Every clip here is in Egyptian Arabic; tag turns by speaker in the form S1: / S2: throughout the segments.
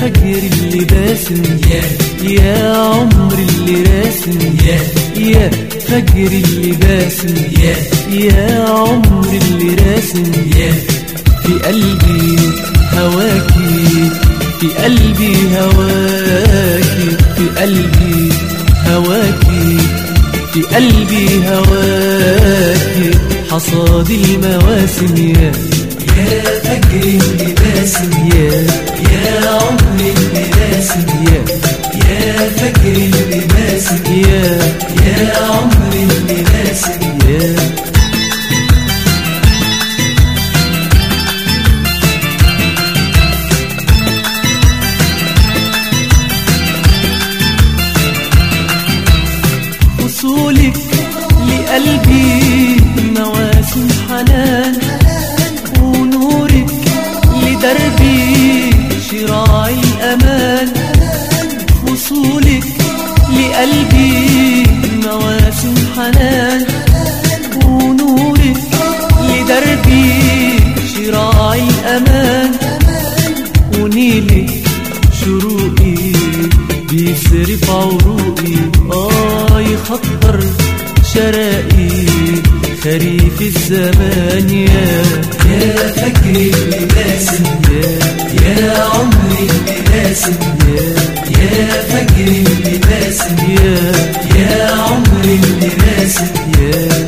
S1: فجر اللي باسم
S2: يا
S1: يا عمر اللي راسم
S2: يا
S1: يا فجر اللي باسم
S2: يا
S1: يا عمر اللي راسم
S2: يا
S1: في قلبي هواكي في قلبي هواكي في قلبي هواكي في قلبي هواكي حصاد المواسم يا
S2: يا فجر اللي باسم
S1: يا
S2: يا عمر اللي راسم
S1: يا
S2: يا فجر اللي باسم
S1: يا
S2: يا عمر اللي راسم
S1: يا وصولك لقلبي مواسم حنان ونورك لدربي شراع الأمان وصولك لقلبي مواسم حنان ونورك لدربي شراع الأمان ونيلك شروقي بيصرف عروقي اه يخطر شرائي خريف الزمان يا
S2: يا فجر اللي باسم
S1: يا
S2: يا عمر اللي راسم
S1: يا
S2: يا فجر اللي باسم
S1: يا
S2: يا عمر اللي راسم
S1: يا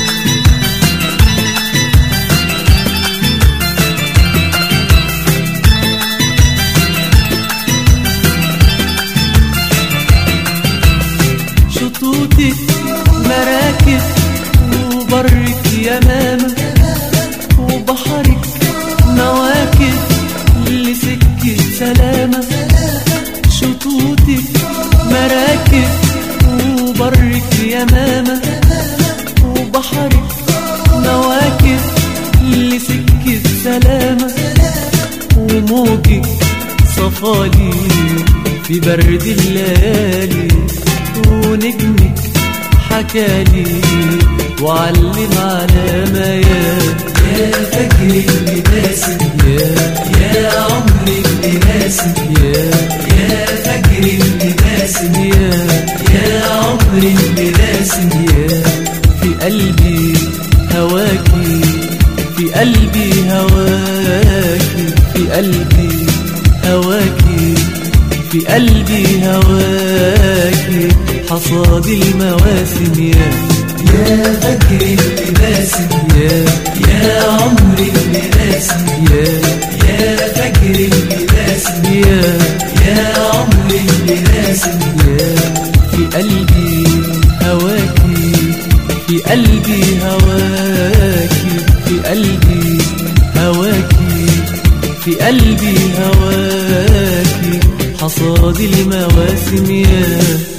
S1: شطوطك مراكب وبرك يمامة وبحرك مواكب لسكة سلامة شطوطك مراكب وبرك يمامة وبحرك مواكب لسكة سلامة وموجك صفالي في برد الليالي ونجمك حكالي وعلم على ما يا
S2: يا فجر اللي باسم
S1: يا
S2: يا عمر اللي راسم
S1: يا
S2: يا فجر اللي باسم
S1: يا
S2: يا عمر اللي راسم
S1: يا في قلبي هواكي في قلبي هواكي في قلبي هواكي في قلبي هواكي حصاد المواسم يا
S2: يا فجر اللي باسم
S1: يا
S2: يا عمر اللي راسم
S1: يا
S2: يا فجر اللي باسم
S1: يا
S2: يا عمر اللي راسم
S1: يا في قلبي هواكي في قلبي هواكي في قلبي هواكي في قلبي هواكي حصاد المواسم يا